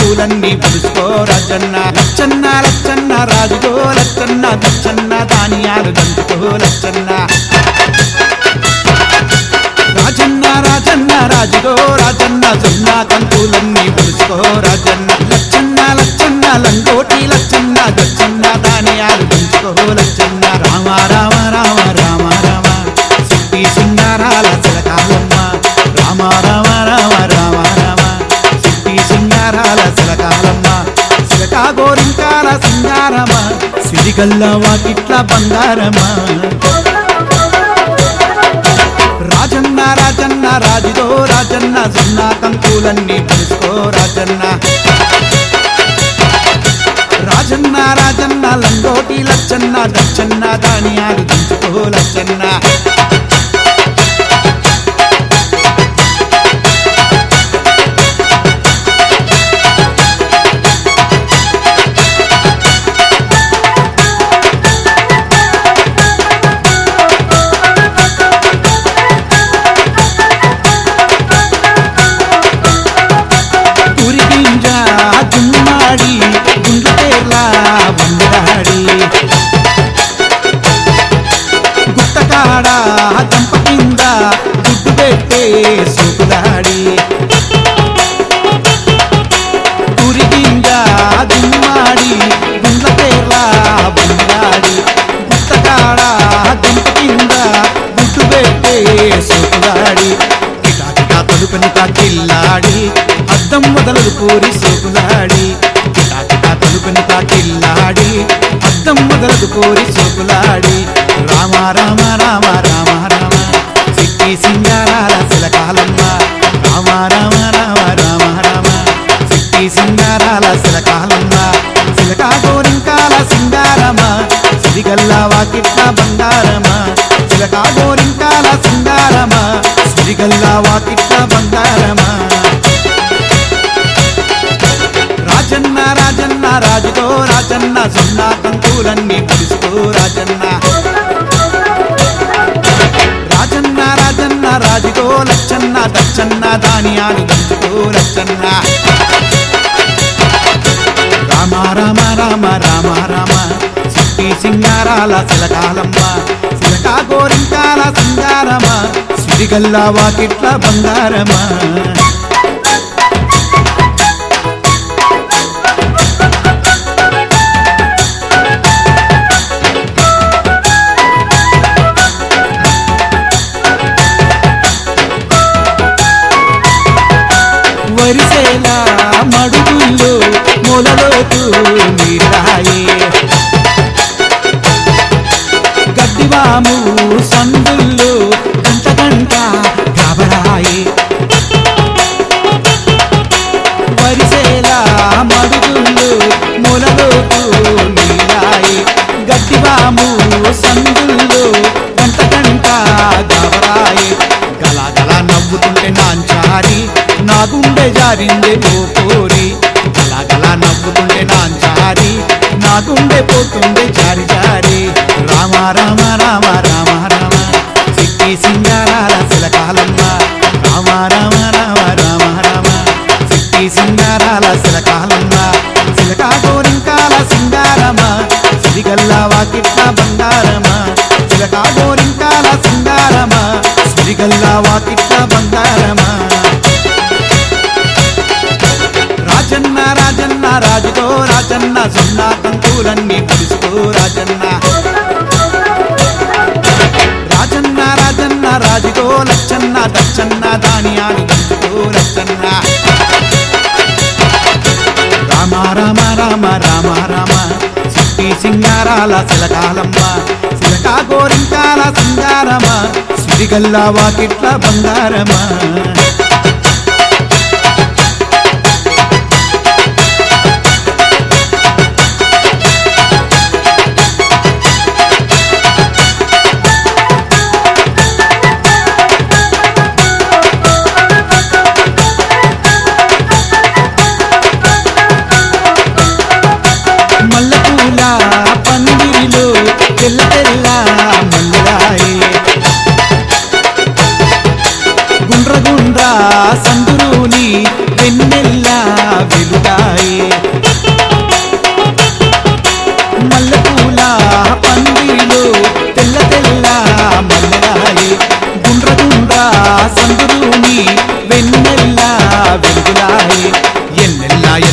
కంకులన్నీ పులుసుకో రాజన్న లచ్చన్న లచ్చన్న రాజుగో లచ్చన్న దచ్చన్న ధాన్యాలు దంచుకో లచ్చన్న రాజన్న రాజన్న రాజుగో రాజన్న జొన్న కంకులన్నీ పులుసుకో రాజన్న లచ్చన్న లచ్చన్న లంగోటి లచ్చన్న దచ్చన్న ధాన్యాలు దంచుకో లచ్చన్న రామ రామ రామ రామ రామ సిట్టి సింగారాల చిలకాలమ్మ రామ రామ రామ రామ రామ సిట్టి సింగారాల చిలకాలమ్మ చిలకా గోరింకాల సింగారమ సిరిగల్ల వాకిట్ల బంగారమా రాజన్న రాజన్న రాజుదో రాజన్న సున్న కంకులన్నీ పులుసుకో రాజన్న రాజన్న రాజన్న లంగోటి లచ్చన్న దచ్చన్న ధాన్యాలు దించుకో లచ్చన్న కురిగింజ గుమ్మాడి గుండ్ల పేర్ల వందరాడి గుట్టకాడ దంప కింద గుడ్డు పెట్టే సూకులాడి కురిగింజ గుమ్మాడి గుండ్ల పేర్ల వందరాడి గుట్టకాడ దంప కింద గుడ్డు పెట్టే సూకులాడి కిటా కిటా తలుపుని తాకిల్లాడి అద్దం మొదలదు పూరి సోకులాడి కిటా కిటా తలుపుని తాకిల్లాడి అద్దం మొదలదు పూరి సోకులాడి రామ రామ రామ రామ రామ సిట్టి సింగారాల శిలకాలమ్మ రామ రామ రామ రామ రామ సిట్టి సింగారాల శిలకాలమ్మ శిలకా గోరింకాల సింగారమ సిరిగల్ల వాకిట్ల బంగారమ చిలకా గోరింకాల సింగారమ సిరిగల్ల వాకిట్ల బంగారమ రాజన్న రాజన్న రాజుతో రాజన్న సున్న కంకులన్నీ పులుసుకో రాజన్న రాజన్న రాజన్న రాజుతో లచ్చన్న దచ్చన్న ధాన్యాలు దంచుకో లచ్చన్న రామ రామ రామ రామ రామ సిట్టి సింగారాల శిలకాలమ్మ శిలకా గోరింకాల సింగారమ సిరిగల్ల వాకిట్ల బంగారమా వరిసేలా మడుగుల్లో మొలలోతు నీరాయే గడ్డివాము సందుల్లో గంట గంట కాబరాయే వరిసేలా మడుగుల్లో మొలలోతు నీరాయే గడ్డివాము సందుల్లో గంట గంట గాబరాయే గల గల నవ్వుతుంటే నాంచారి నా గుండె జారిందే ఓ కోరి గల గల నవ్వుతుంటే నాంచారి నా గుండె పోతుండే జారి జారి రామ రామ రామ రామ రామ సిట్టి సింగారాల శిలకాలమ్మ రామ రామ రామ రామ రామ సిట్టి సింగారాల శిలకాలమ్మ శిలకా గోరింకాల సింగారమ సిరిగల్ల వాకిట్ల బంగారమ చిలకా గోరింకాల సింగారమ సిరిగల్ల వాకిట్ల బంగారమ రాజన్న రాజన్న రాజుతో రాజన్న సున్న కంకులన్నీ పులుసుకో రాజన్న రాజన్న రాజన్న రాజుతో లచ్చన్న దచ్చన్న ధాన్యాలు దంచుకో లచ్చన్న రామ రామ రామ రామ రామ సిట్టి సింగారాల శిలకాలమ్మ శిలకా గోరింకాల సింగారమ సిరిగల్ల వాకిట్ల బంగారమా మల్లెపూల పందిరిలో తెల్ల తెల్ల మల్లరాయి గుండ్ర గుండ్ర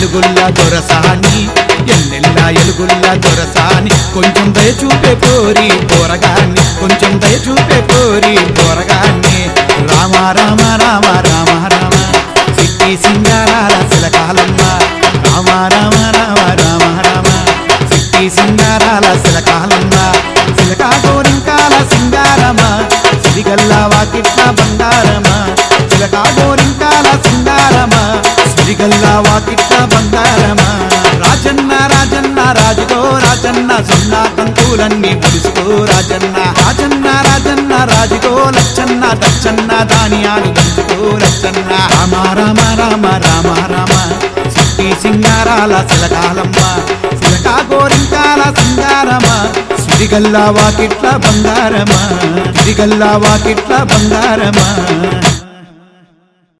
ఎలుగుల్లా దొరసాని ఎన్నెల్ల ఎలుగుల్లా దొరసాని కొంచెం దయ చూపే పోరి పోరగాన్ని కొంచెం దయ చూపే పోరి పోరగాన్ని రామ రామ రామ రామ రామ సిట్టి సింగారాల శిలకాలమ్మ రామ రామ రామ రామ రామ సిట్టి సింగారాల శిలకాలమ్మ శిలకా గోరింకాల సింగారమ సిరిగల్లా వాకిట్ల బంగారమ చిలకా గోరింకాల సింగారమ సిరిగల్లా వాకిట్ల బంగారమ రాజన్న రాజన్న రాజుగో రాజన్న సున్నా తంతులన్నీ పులుసుకో రాజన్న రాజన్న రాజన్న రాజుగో లచ్చన్న దచ్చన్న ధాన్యాలు దంచుకో లచ్చన్న రామ రామ రామ రామ రామ సిట్టి సింగారాల శిలకాలమ్మ శిలకా గోరింకాల సింగారమ సిరిగల్లా వాకిట్ల బంగారమా సిరిగల్లా వాకిట్ల బంగారమా